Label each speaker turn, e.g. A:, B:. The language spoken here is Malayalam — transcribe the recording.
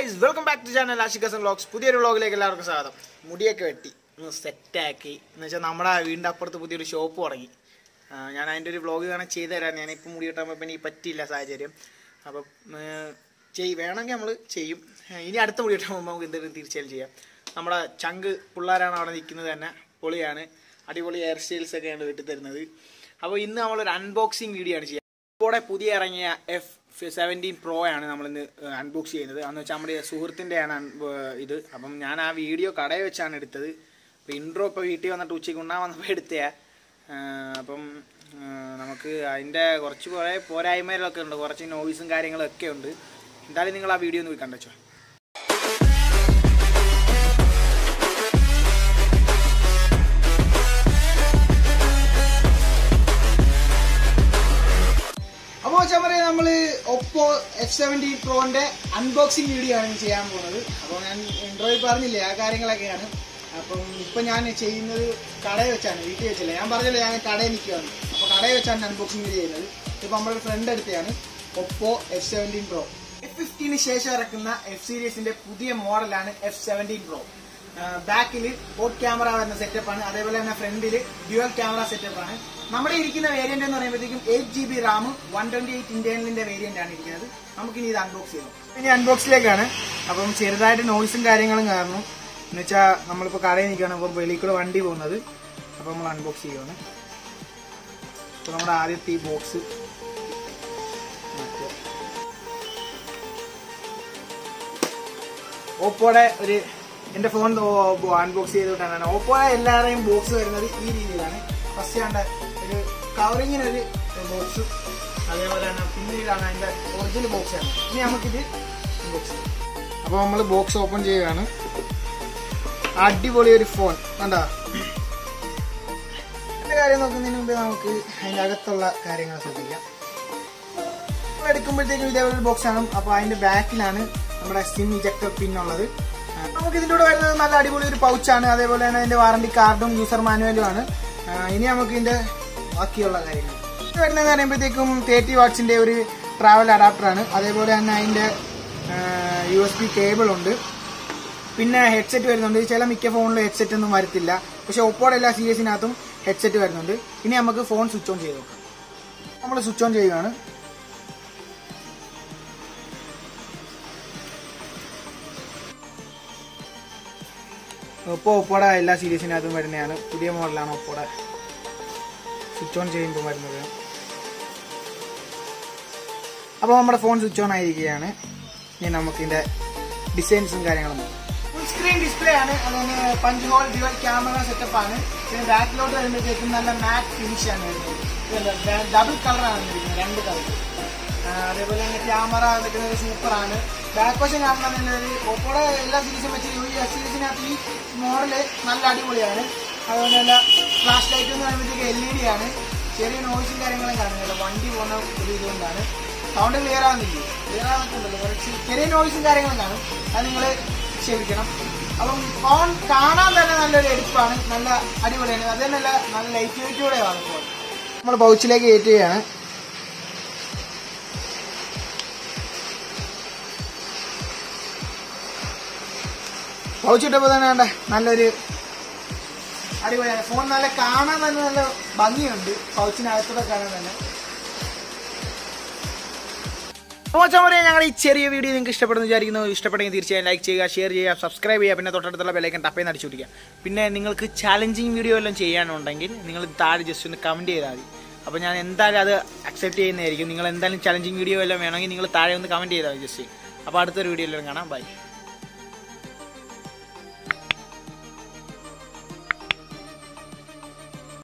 A: guys welcome back to channel ആഷിക്കസൻ വ്ളോഗ്സ് പുതിയൊരു വ്ളോഗിലേക്ക് എല്ലാവർക്കും സ്വാഗതം മുടിയൊക്കെ വെട്ടി ഒന്ന് സെറ്റാക്കി എന്ന് വെച്ചാൽ നമ്മുടെ വീടിൻ്റെ അപ്പുറത്ത് പുതിയൊരു ഷോപ്പ് തുടങ്ങി ആ, ഞാൻ അതിൻ്റെ ഒരു വ്ളോഗ് കാണാൻ ചെയ്തു തരാം ഞാനിപ്പോൾ മുടി വെട്ടാൻ എനിക്ക് പറ്റിയില്ല സാഹചര്യം അപ്പം ചെയ് വേണമെങ്കിൽ നമ്മൾ ചെയ്യും ആ, ഇനി അടുത്ത മുടി വെട്ടാൻ പോകുമ്പോൾ നമുക്ക് എന്തെങ്കിലും തീർച്ചയായും ചെയ്യാം നമ്മുടെ ചങ്ക് പിള്ളേരാണ് അവിടെ നിൽക്കുന്നത് തന്നെ പൊളിയാണ് അടിപൊളി ഹെയർ സ്റ്റൈൽസ് ഒക്കെയാണ് വെട്ടി തരുന്നത് അപ്പോൾ ഇന്ന് നമ്മളൊരു അൺബോക്സിങ് വീഡിയോ ആണ് ചെയ്യുക ഇപ്പോടെ പുതിയ ഇറങ്ങിയ എഫ് സെവൻറ്റീൻ പ്രോ ആണ് നമ്മളിന്ന് അൺബോക്സ് ചെയ്യുന്നത് അന്ന് വെച്ചാൽ നമ്മുടെ സുഹൃത്തിൻ്റെയാണ് ഇത് അപ്പം ഞാൻ ആ വീഡിയോ കടയിൽ വെച്ചാണ് എടുത്തത് അപ്പോൾ ഇൻട്രോ ഇപ്പോൾ വീട്ടിൽ വന്നിട്ട് ഉച്ചയ്ക്ക് ഉണ്ണാൻ വന്നപ്പോൾ എടുത്തയാ ആ, അപ്പം ആ, നമുക്ക് അതിൻ്റെ കുറച്ച് കുറേ പോരായ്മകളൊക്കെ ഉണ്ട് കുറച്ച് നോയ്സും കാര്യങ്ങളൊക്കെ ഉണ്ട് എന്തായാലും നിങ്ങൾ ആ വീഡിയോ ഒന്ന് പോയി കണ്ടോ അപ്പോൾ വെച്ചാൽ പറയാം നമ്മൾ ഒപ്പോ എഫ് സെവൻറ്റി പ്രോന്റെ അൺബോക്സിങ് വീഡിയോ ആണ് ചെയ്യാൻ പോകുന്നത് അപ്പോൾ ഞാൻ ഇൻട്രോയിൽ പറഞ്ഞില്ലേ ആ കാര്യങ്ങളൊക്കെയാണ് അപ്പം ഇപ്പം ഞാൻ ചെയ്യുന്നത് കടയിൽ വെച്ചാണ് വീട്ടിൽ വെച്ചില്ല ഞാൻ പറഞ്ഞില്ല ഞാൻ കടയിൽ നിൽക്കുകയാണ് അപ്പോൾ കടയിൽ വെച്ചാണ് അൺബോക്സിങ് വീഡിയോ ചെയ്യുന്നത് ഇപ്പോൾ നമ്മുടെ ഫ്രണ്ട് എടുത്തതാണ് Oppo F seventeen pro F ഫിഫ്റ്റീന് ശേഷം ഇറക്കുന്ന എഫ് സീരീസിന്റെ പുതിയ മോഡലാണ് എഫ് സെവൻറ്റീൻ പ്രോ ബാക്കിൽ ബോട്ട് ക്യാമറ വരുന്ന സെറ്റപ്പാണ് അതേപോലെ തന്നെ ഫ്രണ്ടിൽ ഡ്യുവൽ ക്യാമറ സെറ്റപ്പാണ് നമ്മുടെ ഇരിക്കുന്ന വേരിയന്റ് എന്ന് പറയുമ്പോഴത്തേക്കും eight G B RAM one twenty eight ഇന്റേണലിന്റെ വേരിയന്റ് ആണ് ഇരിക്കുന്നത് നമുക്കിനി ഇത് അൺബോക്സ് ചെയ്യാം ഇനി അൺബോക്സിലേക്കാണ് അപ്പം ചെറുതായിട്ട് നോയ്സും കാര്യങ്ങളും കാരണം എന്ന് വെച്ചാൽ നമ്മളിപ്പോൾ കടയിൽ നിൽക്കുകയാണ് അപ്പോൾ വെളിയിൽ കൂടെ വണ്ടി പോകുന്നത് അപ്പോൾ നമ്മൾ അൺബോക്സ് ചെയ്യുവാണ് അപ്പോൾ നമ്മുടെ ആദ്യത്തെ ഈ ബോക്സ് മാറ്റുക ഓപ്പോയുടെ ഒരു എൻ്റെ ഫോൺ അൺബോക്സ് ചെയ്തുകൊണ്ടാണ് ഓപ്പോയുടെ എല്ലാവരുടെയും ബോക്സ് വരുന്നത് ഈ രീതിയിലാണ് ഫസ്റ്റ് കണ്ട ഒരു കവറിങ്ങിന് ഒരു ബോക്സും അതേപോലെ തന്നെ പിന്നീടാണ് അതിൻ്റെ ഒറിജിനൽ ബോക്സ് ആണ് ഇനി നമുക്കിത് അൺബോക്സ് ചെയ്യാം അപ്പോൾ നമ്മൾ ബോക്സ് ഓപ്പൺ ചെയ്യുകയാണ് അടിപൊളി ഒരു ഫോൺ കണ്ടോ എൻ്റെ കാര്യം നോക്കുന്നതിന് മുമ്പ് നമുക്ക് അതിൻ്റെ അകത്തുള്ള കാര്യങ്ങൾ ശ്രദ്ധിക്കാം നമ്മൾ എടുക്കുമ്പോഴത്തേക്കും ഇതേപോലെ ഒരു ബോക്സ് ആണ് അപ്പോൾ അതിന്റെ ബാക്കിലാണ് നമ്മുടെ സിം ഇജക്ടർ പിൻ ഉള്ളത് ആ, നമുക്ക് ഇതിൻ്റെ കൂടെ വരുന്നത് നല്ല അടിപൊളി ഒരു പൗച്ചാണ് അതേപോലെ തന്നെ അതിന്റെ വാറണ്ടി കാർഡും യൂസർ മാനുവലും ആണ് ആ, ഇനി നമുക്ക് ഇതിന്റെ ബാക്കിയുള്ള കാര്യങ്ങൾ ഇത് വരുന്നതെന്ന് പറയുമ്പോഴത്തേക്കും തേർട്ടി വാട്ട്സിന്റെ ഒരു ട്രാവൽ അഡാപ്റ്റർ ആണ് അതേപോലെ തന്നെ അതിന്റെ യു എസ് ബി കേബിൾ ഉണ്ട് പിന്നെ ഹെഡ്സെറ്റ് വരുന്നുണ്ട് ചില മിക്ക ഫോണിലും ഹെഡ്സെറ്റ് ഒന്നും വരത്തില്ല പക്ഷെ ഒപ്പോടെ എല്ലാ സീരീസിനകത്തും ഹെഡ്സെറ്റ് വരുന്നുണ്ട് ഇനി നമുക്ക് ഫോൺ സ്വിച്ച് ഓൺ ചെയ്ത് നോക്കാം നമ്മൾ സ്വിച്ച് ഓൺ ചെയ്യുകയാണ് ഒപ്പോ ഒപ്പോടെ എല്ലാ സീരീസിനകത്തും വരുന്നതാണ് പുതിയ മോഡലാണ് ഒപ്പോടെ സ്വിച്ച് ഓൺ ചെയ്യുമ്പോൾ വരുന്നത് അപ്പോൾ നമ്മുടെ ഫോൺ സ്വിച്ച് ഓൺ ആയിരിക്കുകയാണ് ഇനി നമുക്കിതിൻ്റെ ഡിസൈൻസും കാര്യങ്ങളും ഫുൾ സ്ക്രീൻ ഡിസ്പ്ലേ ആണ് അതുപോലെ punch hole dual camera setup ആണ് പിന്നെ ബാക്കിലോട്ട് വരുമ്പോഴത്തേക്കും നല്ല മാറ്റ് ഫിനിഷ് ആണ് വരുന്നത് ഡബിൾ കളറാണ് വന്നിരിക്കുന്നത് രണ്ട് കളർ അതേപോലെ തന്നെ ക്യാമറ നിൽക്കുന്നത് സൂപ്പറാണ് ബാക്ക് വശം കാണുന്ന ഒരു ഓപ്പോടെ എല്ലാ സീരീസും വെച്ച് ഈ എസ് സീരീസിനകത്ത് ഈ മോഡല് നല്ല അടിപൊളിയാണ് അതുപോലെ തന്നെ ഫ്ലാഷ് ലൈറ്റ് എന്ന് പറയുമ്പോഴത്തേക്ക് എൽ ഇ ഡി ആണ് ചെറിയ നോയ്സും കാര്യങ്ങളും കാണുന്നില്ല വണ്ടി പോകുന്ന ഒരു ഇതുകൊണ്ടാണ് സൗണ്ട് ക്ലിയർ ആവുന്നില്ല ക്ലിയർ ആവുന്നുണ്ടല്ലോ കുറച്ച് ചെറിയ നോയ്സും കാര്യങ്ങളും കാണും അത് നിങ്ങൾ ക്ഷമിക്കണം അപ്പം ഫോൺ കാണാൻ തന്നെ നല്ലൊരു എടുപ്പാണ് നല്ല അടിപൊളിയാണ് അത് തന്നെ നല്ല നല്ല ലൈറ്റ് വെയിറ്റോടെയാണ് ഫോൺ നമ്മൾ പൗച്ചിലേക്ക് കയറ്റുകയാണ് പൗച്ചിട്ടപ്പോൾ തന്നെ വേണ്ട നല്ലൊരു അടിപൊളിയാണ് ഫോൺ നല്ല കാണാൻ തന്നെ നല്ല ഭംഗിയുണ്ട് പൗച്ചിനകത്തൂടെ കാണാൻ തന്നെ അപ്പോൾ പറയാം ഞങ്ങൾ ഈ ചെറിയ വീഡിയോ നിങ്ങൾക്ക് ഇഷ്ടപ്പെടുന്നു വിചാരിക്കുന്നു ഇഷ്ടപ്പെടുമെങ്കിൽ തീർച്ചയായും ലൈക്ക് ചെയ്യുക ഷെയർ ചെയ്യുക സബ്സ്ക്രൈബ് ചെയ്യുക പിന്നെ തൊട്ടടുത്തുള്ള ബെലൈക്കൻ ടപ്പേന്ന് അടിച്ചു പിടിക്കുക പിന്നെ നിങ്ങൾക്ക് ചാലഞ്ചിങ് വീഡിയോ എല്ലാം ചെയ്യാനുണ്ടെങ്കിൽ നിങ്ങൾ താഴെ ജസ്റ്റ് ഒന്ന് കമൻറ്റ് ചെയ്താൽ മതി അപ്പോൾ ഞാൻ എന്തായാലും അത് അക്സെപ്റ്റ് ചെയ്യുന്നതായിരിക്കും നിങ്ങൾ എന്തായാലും ചാലഞ്ചിങ് വീഡിയോ എല്ലാം വേണമെങ്കിൽ നിങ്ങൾ താഴെ ഒന്ന് കമൻറ്റ് ചെയ്താൽ മതി ജസ്റ്റ് അപ്പോൾ അടുത്തൊരു വീഡിയോയിലും കാണാം ബൈ